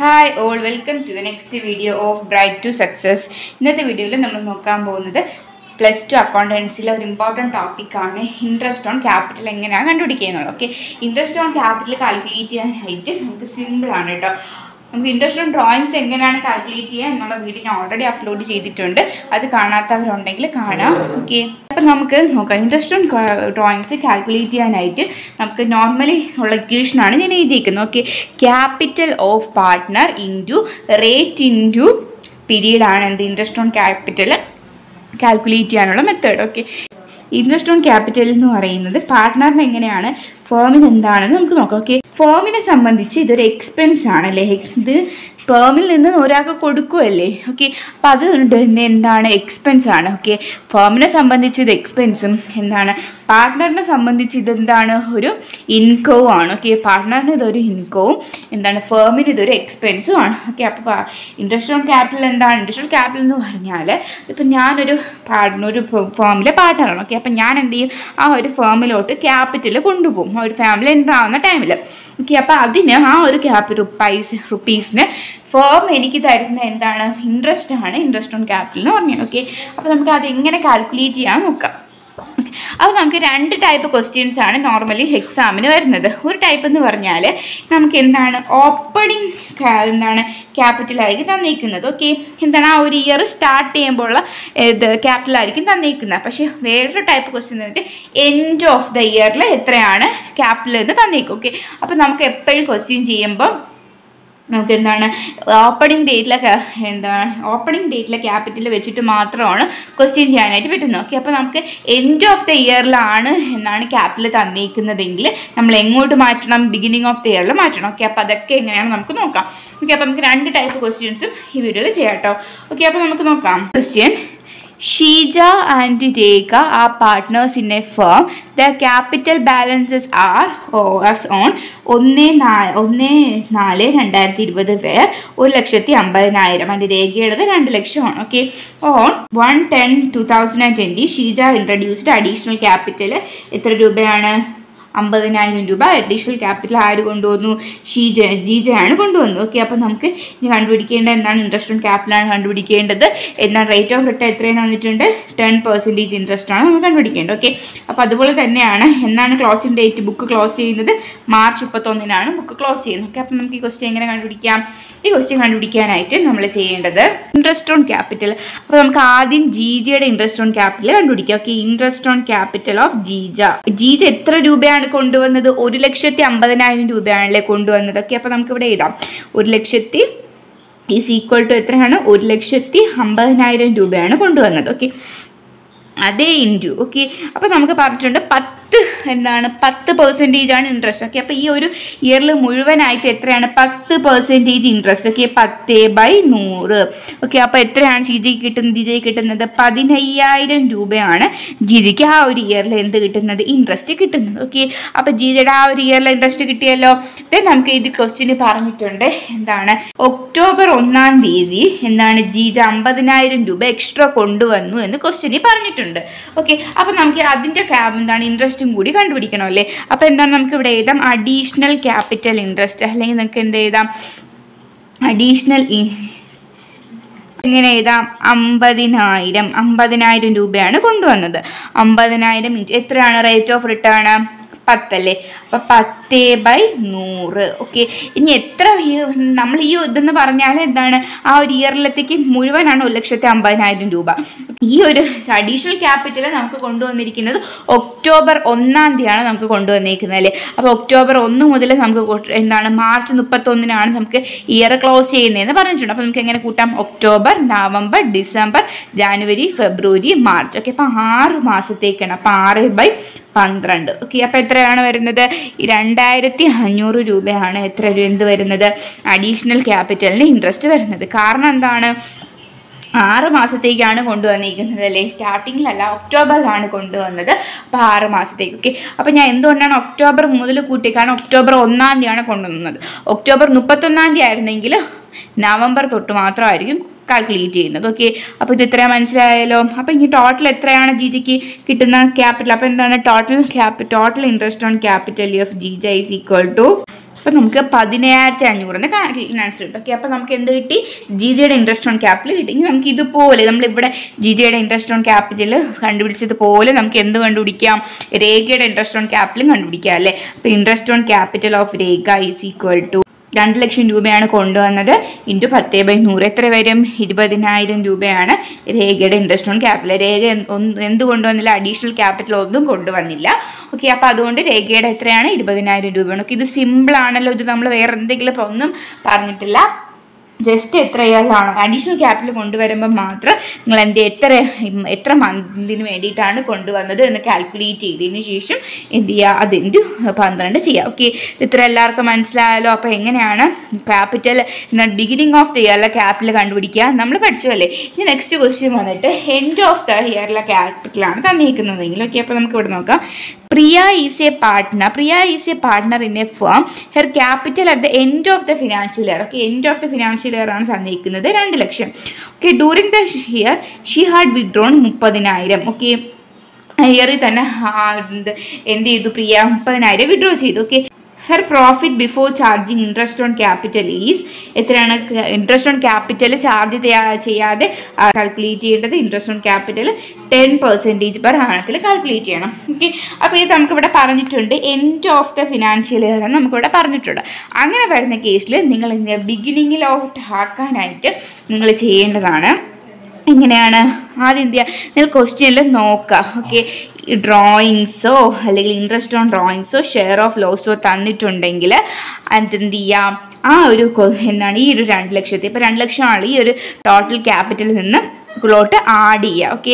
hi all welcome to the next video of bright to success ഇന്നത്തെ വീഡിയോയിൽ നമ്മൾ നോക്കാൻ പോകുന്നത് പ്ലസ് ടു അക്കൗണ്ടൻസിലെ ഒരു ഇമ്പോർട്ടൻറ്റ് ടോപ്പിക്കാണ് ഇൻട്രസ്റ്റ് ഓൺ ക്യാപിറ്റൽ എങ്ങനെയാണ് കണ്ടുപിടിക്കുക എന്നുള്ളത് okay interest on capital calculate ചെയ്യാനായിട്ട് നമുക്ക് സിമ്പിളാണ് കേട്ടോ നമുക്ക് ഇൻട്രസ്റ്റ് ഓൺ ഡ്രോയിങ്സ് എങ്ങനെയാണ് കാൽക്കുലേറ്റ് ചെയ്യുക എന്നുള്ള വീഡിയോ ഞാൻ ഓൾറെഡി അപ്ലോഡ് ചെയ്തിട്ടുണ്ട് അത് കാണാത്തവരുണ്ടെങ്കിൽ കാണാം ഓക്കെ അപ്പം നമുക്ക് നോക്കാം ഇൻട്രസ്റ്റ് ഓൺ ഡ്രോയിങ്സ് കാൽക്കുലേറ്റ് ചെയ്യാനായിട്ട് നമുക്ക് നോർമലി ഉള്ള ഇക്വേഷനാണ് ഞാൻ എഴുതിയിരിക്കുന്നത് okay capital of partner into rate into period ആണ് എന്ത് ഇൻട്രസ്റ്റ് ഓൺ ക്യാപിറ്റൽ കാൽക്കുലേറ്റ് ചെയ്യാനുള്ള method okay interest on capital എന്ന് പറയുന്നത് പാർട്ട്ണറിന് എങ്ങനെയാണ് ഫേമിന് എന്താണെന്ന് നമുക്ക് നോക്കാം ഓക്കെ ഫേമിനെ സംബന്ധിച്ച് ഇതൊരു എക്സ്പെൻസ് ആണല്ലേ ഇത് ഫേമിൽ നിന്ന് ഒരാൾക്ക് കൊടുക്കുമല്ലേ ഓക്കെ അപ്പോൾ അത് ഇന്ന് എന്താണ് എക്സ്പെൻസ് ആണ് ഓക്കെ ഫേമിനെ സംബന്ധിച്ച് ഇത് എക്സ്പെൻസും എന്താണ് പാർട്ട്ണറിനെ സംബന്ധിച്ച് ഇതെന്താണ് ഒരു ഇൻകവും ആണ് ഓക്കെ പാർട്ട്ണറിന് ഇതൊരു ഇൻകവും എന്താണ് ഫേമിന് ഇതൊരു എക്സ്പെൻസും ആണ് ഓക്കെ അപ്പോൾ ഇൻട്രസ്റ്റ് ഓൺ ക്യാപിറ്റൽ എന്താണ് ഇൻട്രസ്റ്റ് ഓൺ ക്യാപിറ്റൽ എന്ന് പറഞ്ഞാൽ ഇപ്പം ഞാനൊരു പാർട്ട്ണർ ഒരു ഫേമിലെ പാർട്ട്ണറാണ് ഓക്കെ അപ്പം ഞാൻ എന്ത് ചെയ്യും ആ ഒരു ഫേമിലോട്ട് ക്യാപിറ്റൽ കൊണ്ടുപോകും ആ ഒരു ഫാമിലി എൻ്റർ ആവുന്ന ടൈമിൽ ഓക്കെ അപ്പോൾ അതിന് ആ ഒരു ക്യാപ് റുപ്പീസ് റുപ്പീസിന് ഫേം എനിക്ക് തരുന്ന എന്താണ് ഇൻട്രസ്റ്റ് ആണ് ഇൻട്രസ്റ്റ് ഓൺ ക്യാപിറ്റൽ എന്ന് പറഞ്ഞത് ഓക്കെ അപ്പോൾ നമുക്ക് അത് എങ്ങനെ കാൽക്കുലേറ്റ് ചെയ്യാൻ നോക്കാം അപ്പോൾ നമുക്ക് രണ്ട് ടൈപ്പ് ക്വസ്റ്റ്യൻസ് ആണ് നോർമലി എക്സാമിന് വരുന്നത് ഒരു ടൈപ്പ് എന്ന് പറഞ്ഞാൽ നമുക്ക് എന്താണ് ഓപ്പണിംഗ് എന്താണ് ക്യാപിറ്റലായിരിക്കും തന്നിരിക്കുന്നത് ഓക്കെ എന്താണ് ആ ഒരു ഇയർ സ്റ്റാർട്ട് ചെയ്യുമ്പോഴുള്ള ഇത് ക്യാപിറ്റലായിരിക്കും തന്നിരിക്കുന്നത് പക്ഷേ വേറൊരു ടൈപ്പ് ക്വസ്റ്റ്യൻ എന്നിട്ട് എൻഡ് ഓഫ് ദ ഇയറിൽ എത്രയാണ് ക്യാപിറ്റൽ എന്ന് തന്നേക്കും ഓക്കെ അപ്പോൾ നമുക്ക് എപ്പോഴും ക്വസ്റ്റ്യൻ ചെയ്യുമ്പോൾ നമുക്ക് എന്താണ് ഓപ്പണിംഗ് ഡേറ്റിലെ എന്താണ് ഓപ്പണിംഗ് ഡേറ്റിലെ ക്യാപിറ്റൽ വെച്ചിട്ട് മാത്രമാണ് ക്വസ്റ്റ്യൻ ചെയ്യാനായിട്ട് പറ്റുന്നത് ഓക്കെ അപ്പോൾ നമുക്ക് എൻഡ് ഓഫ് ദ ഇയറിലാണ് എന്നാണ് ക്യാപിറ്റൽ തന്നിരിക്കുന്നതെങ്കിൽ നമ്മൾ എങ്ങോട്ട് മാറ്റണം ബിഗിനിങ് ഓഫ് ദ ഇയറിൽ മാറ്റണം ഓക്കെ അപ്പോൾ അതൊക്കെ എങ്ങനെയാണ് നമുക്ക് നോക്കാം ഓക്കെ അപ്പോൾ നമുക്ക് രണ്ട് ടൈപ്പ് ക്വസ്റ്റ്യൻസും ഈ വീഡിയോയിൽ ചെയ്യാം കേട്ടോ ഓക്കെ അപ്പോൾ നമുക്ക് നോക്കാം question Sheeja and Rekha are partners in a firm the capital balances are as on ഒന്ന് നാല് ഒന്ന് നാല് രണ്ടായിരത്തി ഇരുപത് പേർ ഒരു ലക്ഷത്തി അമ്പതിനായിരം അതിൻ്റെ രേഖയുടേത് രണ്ട് ലക്ഷമാണ് okay on one ten two thousand and twenty Sheeja introduced additional capital എത്ര രൂപയാണ് അമ്പതിനായിരം രൂപ അഡീഷണൽ ക്യാപിറ്റൽ ആര് കൊണ്ടുവന്നു ഷീജ ജീജയാണ് കൊണ്ടുവന്നത് ഓക്കെ അപ്പോൾ നമുക്ക് ഇനി കണ്ടുപിടിക്കേണ്ട എന്താണ് ഇൻട്രസ്റ്റ് ഓൺ ക്യാപിറ്റലാണ് കണ്ടുപിടിക്കേണ്ടത് എന്താണ് റേറ്റ് ഓഫ് റിട്ടേൺ എത്രയും തന്നിട്ടുണ്ട് ടെൻ പെർസെൻറ്റേജ് ഇൻട്രസ്റ്റ് ആണ് നമ്മൾ കണ്ടുപിടിക്കേണ്ടത് ഓക്കെ അപ്പോൾ അതുപോലെ തന്നെയാണ് എന്നാണ് ക്ലോസിംഗ് ഡേറ്റ് ബുക്ക് ക്ലോസ് ചെയ്യുന്നത് മാർച്ച് മുപ്പത്തൊന്നിനാണ് ബുക്ക് ക്ലോസ് ചെയ്യുന്നത് ഓക്കെ അപ്പോൾ നമുക്ക് ഈ ക്വസ്റ്റ്യൻ എങ്ങനെ കണ്ടുപിടിക്കാം ഈ ക്വസ്റ്റ്യൻ കണ്ടുപിടിക്കാനായിട്ട് നമ്മൾ ചെയ്യേണ്ടത് ഇൻട്രസ്റ്റ് ഓൺ ക്യാപിറ്റൽ അപ്പോൾ നമുക്ക് ആദ്യം ജീജയുടെ ഇൻട്രസ്റ്റ് ഓൺ ക്യാപിറ്റൽ കണ്ടുപിടിക്കാം okay interest on capital of Jeeja Jeeja എത്ര രൂപയാണ് കൊണ്ടുവന്നത് ഒരു ലക്ഷത്തി അമ്പതിനായിരം രൂപയാണല്ലേ കൊണ്ടുവന്നത് ഓക്കെ അപ്പോൾ നമുക്ക് ഇവിടെ എഴുതാം ഒരു ലക്ഷത്തി ഈസ് ഈക്വൽ ടു എത്രയാണ് ഒരു ലക്ഷത്തി അമ്പതിനായിരം രൂപയാണ് കൊണ്ടുവന്നത് ഓക്കെ അതേ ഇൻറ്റു ഓക്കെ അപ്പോൾ നമുക്ക് പറഞ്ഞിട്ടുണ്ട് പത്ത് എന്താണ് പത്ത് പെർസെൻറ്റേജ് ആണ് ഇൻട്രസ്റ്റ് ഓക്കെ അപ്പോൾ ഈ ഒരു ഇയറിൽ മുഴുവനായിട്ട് എത്രയാണ് പത്ത് പെർസെൻറ്റേജ് ഇൻട്രസ്റ്റ് ഓക്കെ പത്ത് ബൈ നൂറ് ഓക്കെ അപ്പോൾ എത്രയാണ് ജിജിക്ക് കിട്ടുന്നത് ജിജയ്ക്ക് കിട്ടുന്നത് പതിനയ്യായിരം രൂപയാണ് ജിജിക്ക് ആ ഒരു ഇയറിൽ എന്ത് കിട്ടുന്നത് ഇൻട്രസ്റ്റ് കിട്ടുന്നത് ഓക്കെ അപ്പോൾ ജിജയുടെ ആ ഒരു ഇയറിൽ ഇൻട്രസ്റ്റ് കിട്ടിയല്ലോ ദെൻ നമുക്ക് ഇത് ക്വസ്റ്റ്യന് പറഞ്ഞിട്ടുണ്ട് എന്താണ് ഒക്ടോബർ ഒന്നാം തീയതി എന്താണ് ജീജ അമ്പതിനായിരം രൂപ എക്സ്ട്രാ കൊണ്ടുവന്നു എന്ന് ക്വസ്റ്റ്യനിൽ പറഞ്ഞിട്ടുണ്ട് ഉണ്ട് ഓക്കെ അപ്പോൾ നമുക്ക് അതിൻ്റെ ക്യാബ് എന്താണ് ഇൻട്രസ്റ്റും കൂടി കണ്ടുപിടിക്കണം അല്ലേ അപ്പോൾ എന്താണ് നമുക്ക് ഇവിടെ എഴുതാം അഡീഷണൽ ക്യാപിറ്റൽ ഇൻട്രസ്റ്റ് അല്ലെങ്കിൽ നമുക്ക് എന്ത് എഴുതാം അഡീഷണൽ ഇങ്ങനെ എഴുതാം അമ്പതിനായിരം അമ്പതിനായിരം രൂപയാണ് കൊണ്ടുവന്നത് അമ്പതിനായിരം എത്രയാണ് റേറ്റ് ഓഫ് റിട്ടേൺ പത്തല്ലേ അപ്പം പത്ത് ബൈ നൂറ് ഓക്കെ ഇനി എത്ര നമ്മൾ ഈ ഇതെന്ന് പറഞ്ഞാൽ എന്താണ് ആ ഒരു ഇയറിലത്തേക്ക് മുഴുവനാണ് ഒരു ലക്ഷത്തി അമ്പതിനായിരം രൂപ ഈ ഒരു അഡീഷണൽ ക്യാപിറ്റൽ നമുക്ക് കൊണ്ടുവന്നിരിക്കുന്നത് ഒക്ടോബർ ഒന്നാം തീയതിയാണ് നമുക്ക് കൊണ്ടുവന്നിരിക്കുന്നത് അല്ലേ അപ്പോൾ ഒക്ടോബർ ഒന്ന് മുതൽ നമുക്ക് എന്താണ് മാർച്ച് മുപ്പത്തൊന്നിനാണ് നമുക്ക് ഇയർ ക്ലോസ് ചെയ്യുന്നതെന്ന് പറഞ്ഞിട്ടുണ്ട് അപ്പോൾ നമുക്ക് എങ്ങനെ കൂട്ടാം October November December January February March okay അപ്പോൾ ആറ് മാസത്തേക്കാണ് അപ്പോൾ ആറ് ബൈ പന്ത്രണ്ട് ഓക്കെ അപ്പോൾ എത്രയാണ് വരുന്നത് രണ്ടായിരത്തി അഞ്ഞൂറ് രൂപയാണ് എത്ര രൂപ എന്ത് വരുന്നത് അഡീഷണൽ ക്യാപിറ്റലിന് ഇൻട്രസ്റ്റ് വരുന്നത് കാരണം എന്താണ് ആറ് മാസത്തേക്കാണ് കൊണ്ടുവന്നിരിക്കുന്നത് അല്ലേ സ്റ്റാർട്ടിങ്ങിലല്ല ഒക്ടോബറിലാണ് കൊണ്ടുവന്നത് അപ്പോൾ ആറ് മാസത്തേക്ക് ഓക്കെ അപ്പോൾ ഞാൻ എന്തുകൊണ്ടാണ് ഒക്ടോബർ മുതൽ കൂട്ടി കാരണം ഒക്ടോബർ ഒന്നാം തീയതിയാണ് കൊണ്ടുവന്നത് ഒക്ടോബർ മുപ്പത്തൊന്നാം തീയതി ആയിരുന്നെങ്കിൽ നവംബർ തൊട്ട് മാത്രമായിരിക്കും കാൽക്കുലേറ്റ് ചെയ്യുന്നത് ഓക്കെ അപ്പോൾ ഇത് ഇത്രയും മനസ്സിലായല്ലോ അപ്പോൾ ഇനി ടോട്ടൽ എത്രയാണ് ജി ജിക്ക് കിട്ടുന്ന ക്യാപിറ്റൽ അപ്പോൾ എന്താണ് ടോട്ടൽ ക്യാപി total interest on capital F G J is equal to അപ്പോൾ നമുക്ക് പതിനയ്യായിരത്തി അഞ്ഞൂറിന് ആൻസർ കിട്ടും ഓക്കെ അപ്പോൾ നമുക്ക് എന്ത് കിട്ടി ജി ജിയുടെ ഇൻട്രസ്റ്റ് ഓൺ ക്യാപിറ്റൽ കിട്ടി ഇനി നമുക്ക് ഇതുപോലെ നമ്മളിവിടെ ജി ജിയുടെ ഇൻട്രസ്റ്റ് ഓൺ ക്യാപിറ്റൽ കണ്ടുപിടിച്ചതുപോലെ നമുക്ക് എന്ത് കണ്ടുപിടിക്കാം രേഖയുടെ ഇൻട്രസ്റ്റ് ഓൺ ക്യാപിറ്റലും കണ്ടുപിടിക്കാം അല്ലേ അപ്പോൾ interest on capital of Rekha is equal to രണ്ട് ലക്ഷം രൂപയാണ് കൊണ്ടുവന്നത് ഇൻറ്റു പത്തേ ബൈ നൂറ് എത്ര വരും ഇരുപതിനായിരം രൂപയാണ് രേഖയുടെ ഇൻട്രസ്റ്റ് ഓൺ ക്യാപിറ്റൽ രേഖ ഒന്നും എന്ത് കൊണ്ടുവന്നില്ല അഡീഷണൽ ക്യാപിറ്റൽ ഒന്നും കൊണ്ടുവന്നില്ല ഓക്കെ അപ്പോൾ അതുകൊണ്ട് രേഖയുടെ എത്രയാണ് ഇരുപതിനായിരം രൂപയാണ് ഓക്കെ ഇത് സിമ്പിൾ ആണല്ലോ ഇത് നമ്മൾ വേറെ എന്തെങ്കിലും ഇപ്പോൾ ഒന്നും പറഞ്ഞിട്ടില്ല ജസ്റ്റ് എത്ര ഇയറിലാണോ അഡീഷണൽ ക്യാപിറ്റൽ കൊണ്ടുവരുമ്പോൾ മാത്രം നിങ്ങൾ എന്ത് എത്ര എത്ര മന്തിന് വേണ്ടിയിട്ടാണ് കൊണ്ടുവന്നത് എന്ന് കാൽക്കുലേറ്റ് ചെയ്തതിന് ശേഷം എന്ത് ചെയ്യുക അതിൻ്റെ പന്ത്രണ്ട് ചെയ്യുക ഓക്കെ ഇത്ര എല്ലാവർക്കും മനസ്സിലായാലോ അപ്പോൾ എങ്ങനെയാണ് ക്യാപിറ്റൽ ബിഗിനിങ് ഓഫ് ദ ഇയറിലെ ക്യാപിറ്റൽ കണ്ടുപിടിക്കുക നമ്മൾ പഠിച്ചു അല്ലേ ഇനി നെക്സ്റ്റ് ക്വസ്റ്റ്യൻ വന്നിട്ട് എൻഡ് ഓഫ് ദ ഇയറിലെ ക്യാപിറ്റലാണ് തന്നിരിക്കുന്നതെങ്കിൽ ഓക്കെ അപ്പോൾ നമുക്ക് ഇവിടെ നോക്കാം Priya is a partner Priya is a partner in a firm her capital at the end of the financial year okay end of the financial year ആണ് തന്നിരിക്കുന്നത് രണ്ട് ലക്ഷം okay during the year she had withdrawn മുപ്പതിനായിരം okay ഇയറിൽ തന്നെ എന്ത് എന്ത് ചെയ്തു പ്രിയ മുപ്പതിനായിരം വിഡ്രോ ചെയ്തു okay her profit before charging interest on capital is എത്രയാണ് ഇൻട്രസ്റ്റ് ഓൺ ക്യാപിറ്റൽ ചാർജ് ചെയ്യാതെ കാൽക്കുലേറ്റ് ചെയ്യേണ്ടത് interest on capital ten percentage per ആണത്തിൽ കാൽക്കുലേറ്റ് ചെയ്യണം ഓക്കെ അപ്പോൾ ഇത് നമുക്കിവിടെ പറഞ്ഞിട്ടുണ്ട് end of the financial year എന്ന് നമുക്കിവിടെ പറഞ്ഞിട്ടുണ്ട് അങ്ങനെ വരുന്ന കേസിൽ നിങ്ങൾ ബിഗിനിങ്ങിലോട്ട് ആക്കാനായിട്ട് നിങ്ങൾ ചെയ്യേണ്ടതാണ് എങ്ങനെയാണ് ആദ്യം എന്ത് ചെയ്യുക നിങ്ങൾ ക്വസ്റ്റ്യനിൽ നോക്കുക ഓക്കെ ഈ ഡ്രോയിങ്സോ അല്ലെങ്കിൽ ഇൻട്രസ്റ്റ് ഓൺ ഡ്രോയിങ്സോ ഷെയർ ഓഫ് ലോസോ തന്നിട്ടുണ്ടെങ്കിൽ അത് എന്ത് ചെയ്യാം ആ ഒരു എന്താണ് ഈ ഒരു രണ്ട് ലക്ഷത്തി ഇപ്പോൾ രണ്ട് ലക്ഷമാണ് ഈ ഒരു ടോട്ടൽ ക്യാപിറ്റലിൽ നിന്ന് ഇതിലോട്ട് ആഡ് ചെയ്യുക ഓക്കെ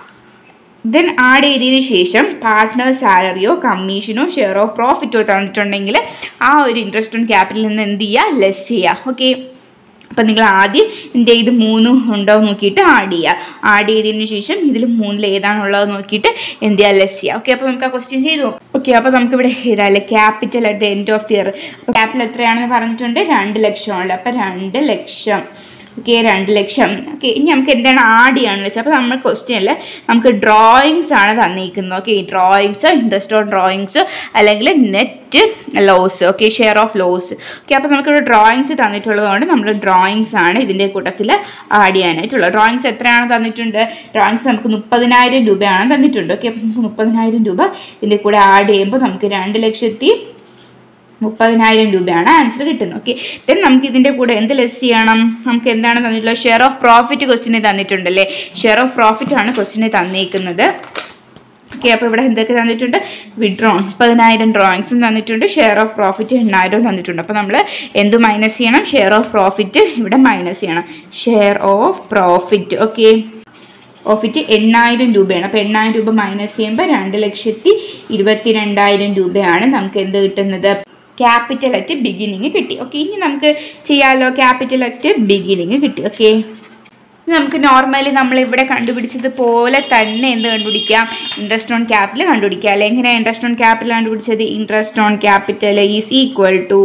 ദെൻ ആഡ് ചെയ്തതിന് ശേഷം പാർട്ട്ണർ സാലറിയോ കമ്മീഷനോ ഷെയർ ഓഫ് പ്രോഫിറ്റോ തന്നിട്ടുണ്ടെങ്കിൽ ആ ഒരു ഇൻട്രസ്റ്റ് ഓൺ ക്യാപിറ്റലിൽ നിന്ന് എന്ത് ചെയ്യുക ലെസ് ചെയ്യുക ഓക്കെ അപ്പം നിങ്ങൾ ആദ്യം എന്ത് ചെയ്ത് മൂന്നും ഉണ്ടോ നോക്കിയിട്ട് ആഡ് ചെയ്യുക ആഡ് ചെയ്തതിന് ശേഷം ഇതിൽ മൂന്നിൽ ഏതാണുള്ളത് നോക്കിയിട്ട് എന്ത് ചെയ്യുക ലെസ് ചെയ്യുക ഓക്കെ അപ്പോൾ നമുക്ക് ആ ക്വസ്റ്റ്യൻ ചെയ്ത് നോക്കാം ഓക്കെ അപ്പോൾ നമുക്കിവിടെ എഴുതാമല്ലേ capital at the end of the year അപ്പോൾ ക്യാപിറ്റൽ എത്രയാണെന്ന് പറഞ്ഞിട്ടുണ്ട് രണ്ട് ലക്ഷമാണല്ലോ അപ്പോൾ രണ്ട് ലക്ഷം ഓക്കെ രണ്ട് ലക്ഷം ഓക്കെ ഇനി നമുക്ക് എന്താണ് ആഡ് ചെയ്യാണെന്ന് വെച്ചാൽ അപ്പോൾ നമ്മൾ ക്വസ്റ്റ്യനിൽ നമുക്ക് ഡ്രോയിങ്സ് ആണ് തന്നിരിക്കുന്നത് okay drawings interest on drawings അല്ലെങ്കിൽ net loss okay share of loss okay അപ്പോൾ നമുക്കിവിടെ ഡ്രോയിങ്സ് തന്നിട്ടുള്ളതുകൊണ്ട് നമ്മൾ ഡ്രോയിങ്സ് ആണ് ഇതിൻ്റെ കൂട്ടത്തിൽ ആഡ് ചെയ്യാനായിട്ടുള്ളത് ഡ്രോയിങ്സ് എത്രയാണ് തന്നിട്ടുണ്ട് ഡ്രോയിങ്സ് നമുക്ക് മുപ്പതിനായിരം രൂപയാണ് തന്നിട്ടുണ്ട് ഓക്കെ അപ്പോൾ നമുക്ക് മുപ്പതിനായിരം രൂപ ഇതിൻ്റെ കൂടെ ആഡ് ചെയ്യുമ്പോൾ നമുക്ക് രണ്ട് ലക്ഷത്തി മുപ്പതിനായിരം രൂപയാണ് ആൻസർ കിട്ടുന്നത് ഓക്കെ ദെൻ നമുക്ക് ഇതിൻ്റെ കൂടെ എന്ത് ലെസ് ചെയ്യണം നമുക്ക് എന്താണ് തന്നിട്ടുള്ളത് ഷെയർ ഓഫ് പ്രോഫിറ്റ് ക്വസ്റ്റിനെ തന്നിട്ടുണ്ടല്ലേ ഷെയർ ഓഫ് പ്രോഫിറ്റ് ആണ് ക്വസ്റ്റിനെ തന്നിരിക്കുന്നത് ഓക്കെ അപ്പോൾ ഇവിടെ എന്തൊക്കെ തന്നിട്ടുണ്ട് വിഡ്രോ മുപ്പതിനായിരം ഡ്രോയിങ്സും തന്നിട്ടുണ്ട് ഷെയർ ഓഫ് പ്രോഫിറ്റ് എണ്ണായിരവും തന്നിട്ടുണ്ട് അപ്പോൾ നമ്മൾ എന്ത് മൈനസ് ചെയ്യണം ഷെയർ ഓഫ് പ്രോഫിറ്റ് ഇവിടെ മൈനസ് ചെയ്യണം share of profit okay profit എണ്ണായിരം രൂപയാണ് അപ്പോൾ എണ്ണായിരം രൂപ മൈനസ് ചെയ്യുമ്പോൾ രണ്ട് ലക്ഷത്തി ഇരുപത്തി രണ്ടായിരം രൂപയാണ് നമുക്ക് എന്ത് കിട്ടുന്നത് ക്യാപിറ്റൽ അറ്റ് ബിഗിനിങ് കിട്ടി ഓക്കെ ഇനി നമുക്ക് ചെയ്യാമല്ലോ ക്യാപിറ്റൽ അറ്റ് ബിഗിനിങ് കിട്ടി ഓക്കെ നമുക്ക് നോർമലി നമ്മൾ ഇവിടെ കണ്ടുപിടിച്ചതുപോലെ തന്നെ എന്ത് കണ്ടുപിടിക്കാം ഇൻട്രസ്റ്റ് ഓൺ ക്യാപിറ്റൽ കണ്ടുപിടിക്കാം അല്ലെ എങ്ങനെയാണ് ഇൻട്രസ്റ്റ് ഓൺ ക്യാപിറ്റൽ കണ്ടുപിടിച്ചത് interest on capital is equal to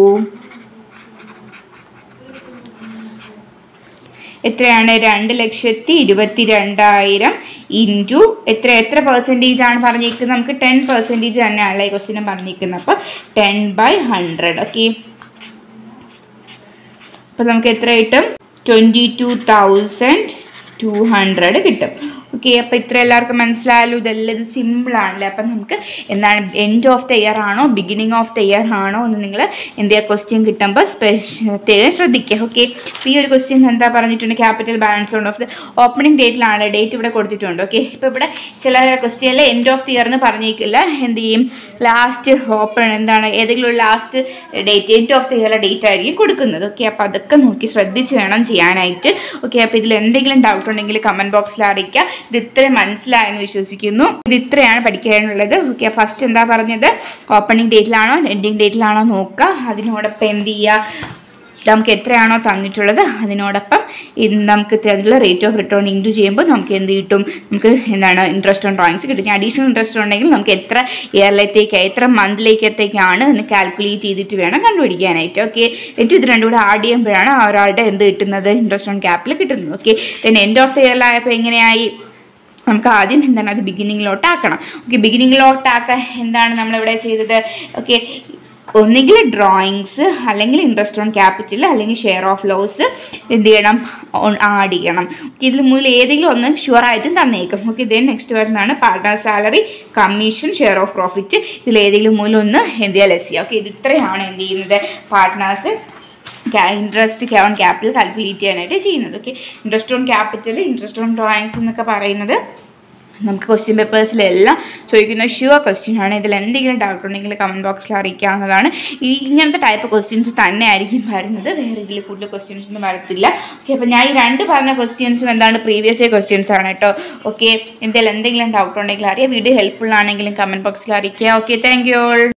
എത്രയാണ് രണ്ട് ലക്ഷത്തി ഇരുപത്തി രണ്ടായിരം ഇൻറ്റു എത്ര എത്ര പെർസെൻറ്റേജ് ആണ് പറഞ്ഞിരിക്കുന്നത് നമുക്ക് ടെൻ പെർസെൻറ്റേജ് തന്നെയാണല്ലേ ഈ ക്വസ്റ്റിനും പറഞ്ഞിരിക്കുന്നത് അപ്പോൾ ടെൻ ബൈ ഹൺഡ്രഡ് ഓക്കെ അപ്പോൾ നമുക്ക് എത്ര കിട്ടും twenty two thousand two hundred കിട്ടും ഓക്കെ അപ്പോൾ ഇത്ര എല്ലാവർക്കും മനസ്സിലായാലും ഇതെല്ലാം ഇത് സിമ്പിളാണല്ലേ അപ്പം നമുക്ക് എന്താണ് എൻഡ് ഓഫ് ദ ഇയർ ആണോ ബിഗിനിങ് ഓഫ് ദ ഇയർ ആണോ എന്ന് നിങ്ങൾ എന്ത് ചെയ്യുക ക്വസ്റ്റ്യൻ കിട്ടുമ്പോൾ പ്രത്യേകം ശ്രദ്ധിക്കുക ഓക്കെ അപ്പോൾ ഈ ഒരു ക്വസ്റ്റ്യൻ എന്താ പറഞ്ഞിട്ടുണ്ട് capital balance on of the opening ഡേറ്റിലാണ് ഡേറ്റ് ഇവിടെ കൊടുത്തിട്ടുണ്ട് ഓക്കെ ഇപ്പോൾ ഇവിടെ ചില ക്വസ്റ്റ്യനിൽ എൻഡ് ഓഫ് ദി ഇയർ എന്ന് പറഞ്ഞേക്കില്ല എന്ത് ചെയ്യും ലാസ്റ്റ് ഓപ്പൺ എന്താണ് ഏതെങ്കിലും ഒരു last date end of the ഇയറിലെ ഡേറ്റ് ആയിരിക്കും കൊടുക്കുന്നത് ഓക്കെ അപ്പോൾ അതൊക്കെ നോക്കി ശ്രദ്ധിച്ച് വേണം ചെയ്യാനായിട്ട് ഓക്കെ അപ്പോൾ ഇതിൽ എന്തെങ്കിലും ഡൗട്ട് ഉണ്ടെങ്കിൽ കമൻറ്റ് ബോക്സിൽ അറിയിക്കുക ഇത് ഇത്രയും മനസ്സിലായെന്ന് വിശ്വസിക്കുന്നു ഇത് ഇത്രയാണ് പഠിക്കാനുള്ളത് ഓക്കെ ഫസ്റ്റ് എന്താ പറഞ്ഞത് ഓപ്പണിംഗ് ഡേറ്റിലാണോ എൻഡിങ് ഡേറ്റിലാണോ നോക്കുക അതിനോടൊപ്പം എന്ത് ചെയ്യുക നമുക്ക് എത്രയാണോ തന്നിട്ടുള്ളത് അതിനോടൊപ്പം ഇത് നമുക്ക് തന്നിട്ടുള്ള റേറ്റ് ഓഫ് റിട്ടേൺ ഇൻറ്റു ചെയ്യുമ്പോൾ നമുക്ക് എന്ത് കിട്ടും നമുക്ക് എന്താണ് ഇൻട്രസ്റ്റ് ഓൺ ഡ്രോയിങ്സ് കിട്ടും അഡീഷണൽ ഇൻട്രസ്റ്റ് ഉണ്ടെങ്കിൽ നമുക്ക് എത്ര ഇയറിലത്തേക്ക് എത്ര മന്തിലേക്കത്തേക്കാണ് എന്ന് കാൽക്കുലേറ്റ് ചെയ്തിട്ട് വേണം കണ്ടുപിടിക്കാനായിട്ട് ഓക്കെ എന്നിട്ട് ഇത് രണ്ടും കൂടെ ആഡ് ചെയ്യുമ്പോഴാണ് ആ ഒരാളുടെ എന്ത് കിട്ടുന്നത് ഇൻട്രസ്റ്റ് ഓൺ ക്യാപിറ്റൽ കിട്ടുന്നത് okay then end of the ഇയറിലായപ്പോൾ എങ്ങനെയായി നമുക്ക് ആദ്യം എന്താണ് അത് ബിഗിനിങ്ങിലോട്ട് ആക്കണം ഓക്കെ ബിഗിനിങ്ങിലോട്ട് ആക്കാൻ എന്താണ് നമ്മളിവിടെ ചെയ്തത് ഓക്കെ ഒന്നുകിൽ ഡ്രോയിങ്സ് അല്ലെങ്കിൽ ഇൻട്രസ്റ്റ് ഓൺ ക്യാപിറ്റൽ അല്ലെങ്കിൽ ഷെയർ ഓഫ് ലോസ് എന്ത് ചെയ്യണം ആഡ് ചെയ്യണം ഓക്കെ ഇതിൽ മുതൽ ഏതെങ്കിലും ഒന്ന് ഷുവർ ആയിട്ടും തന്നേക്കും ഓക്കെ ഇതേ നെക്സ്റ്റ് വരുന്നതാണ് partner salary commission share of profit ഇതിൽ ഏതെങ്കിലും മൂലം ഒന്ന് എന്ത് ചെയ്യുക ലെസ് ചെയ്യുക ഓക്കെ ഇത് ഇത്രയാണ് എന്ത് ചെയ്യുന്നത് partners interest on capital calculate ചെയ്യാനായിട്ട് ചെയ്യുന്നത് okay interest on capital interest on drawings എന്നൊക്കെ പറയുന്നത് നമുക്ക് ക്വസ്റ്റ്യൻ പേപ്പേഴ്സിലെല്ലാം ചോദിക്കുന്ന ഷുവർ ക്വസ്റ്റ്യൻ ആണ് ഇതിൽ എന്തെങ്കിലും ഡൗട്ട് ഉണ്ടെങ്കിൽ കമൻറ്റ് ബോക്സിൽ അറിയിക്കാവുന്നതാണ് ഈ ഇങ്ങനത്തെ ടൈപ്പ് ക്വസ്റ്റ്യൻസ് തന്നെ ആയിരിക്കും വരുന്നത് വേറെ ഇതിൽ കൂടുതൽ ക്വസ്റ്റ്യൻസ് ഒന്നും വരത്തില്ല ഓക്കെ അപ്പോൾ ഞാൻ ഈ രണ്ട് പറഞ്ഞ ക്വസ്റ്റ്യൻസും എന്താണ് പ്രീവിയസ് ഇയർ ക്വസ്റ്റ്യൻസ് ആണ് കേട്ടോ ഓക്കെ എന്തെങ്കിലും എന്തെങ്കിലും ഡൗട്ട് ഉണ്ടെങ്കിൽ അറിയാം വീഡിയോ ഹെൽപ്ഫുൾ ആണെങ്കിലും കമൻറ്റ് ബോക്സിൽ അറിയിക്കുക ഓക്കെ താങ്ക് യു ഓൾ